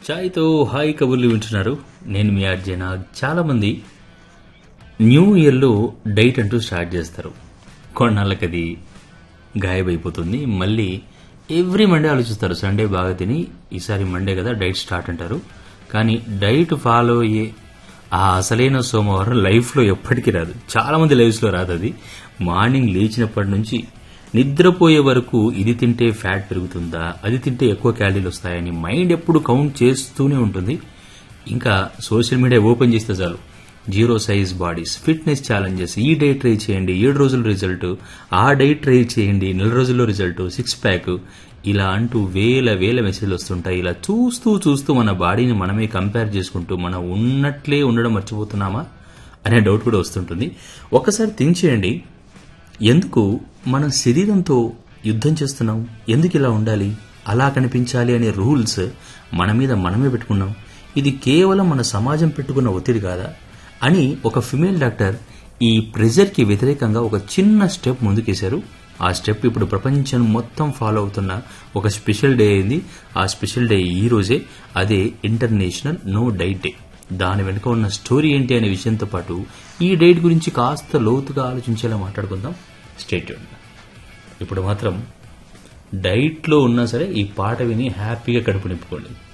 చాయ్తో hi కబుర్లు వింటున్నారు నేను మీ అర్జున చాలా మంది న్యూ ఇయర్లో డైట్ అంటూ స్టార్ట్ చేస్తారు కొన్నాళ్ళకి అది గాయబైపోతుంది మళ్ళీ ఎవ్రీ మండే ఆలోచిస్తారు సండే బాగా తిని ఈసారి మండే కదా డైట్ స్టార్ట్ అంటారు కానీ డైట్ ఫాలో అయ్యే ఆ అసలైన సోమవారం లైఫ్లో ఎప్పటికీ రాదు చాలా మంది లైఫ్స్లో రాదు అది మార్నింగ్ లేచినప్పటి నుంచి నిద్రపోయే వరకు ఇది తింటే ఫ్యాట్ పెరుగుతుందా అది తింటే ఎక్కువ క్యాలరీలు వస్తాయని మైండ్ ఎప్పుడు కౌంట్ చేస్తూనే ఉంటుంది ఇంకా సోషల్ మీడియా ఓపెన్ చేస్తే చాలు zero size bodies fitness challenges ఈ డైట్ ట్రై చేయండి ఏడు రోజుల రిజల్ట్ ఆ డైట్ ట్రై చేయండి నెల రోజుల్లో రిజల్ట్ సిక్స్ ప్యాక్ ఇలా అంటూ వేల వేల మెసేజ్లు వస్తుంటాయి ఇలా చూస్తూ చూస్తూ మన బాడీని మనమే కంపేర్ చేసుకుంటూ మనం ఉన్నట్లే ఉండడం మర్చిపోతున్నామా అనే డౌట్ కూడా వస్తుంటుంది ఒకసారి థింక్ చేయండి ఎందుకు మనం శరీరంతో యుద్ధం చేస్తున్నాం ఎందుకు ఇలా ఉండాలి అలా కనిపించాలి అనే రూల్స్ మన మీద మనమే పెట్టుకున్నాం ఇది కేవలం మన సమాజం పెట్టుకున్న ఒత్తిడి కాదా అని ఒక ఫిమేల్ డాక్టర్ ఈ ప్రెజర్కి వ్యతిరేకంగా ఒక చిన్న స్టెప్ ముందుకేశారు ఆ స్టెప్ ఇప్పుడు ప్రపంచం మొత్తం ఫాలో అవుతున్న ఒక స్పెషల్ డే అయింది ఆ స్పెషల్ డే ఈ రోజే అదే ఇంటర్నేషనల్ నో డైట్ డే దాని వెనుక ఉన్న స్టోరీ ఏంటి అనే విషయంతో పాటు ఈ డైట్ గురించి కాస్త లోతుగా ఆలోచించేలా మాట్లాడుకుందాం స్టేట్ ఇప్పుడు మాత్రం డైట్లో ఉన్నా సరే ఈ పాట విని హ్యాపీగా కడుపు నింపుకోండి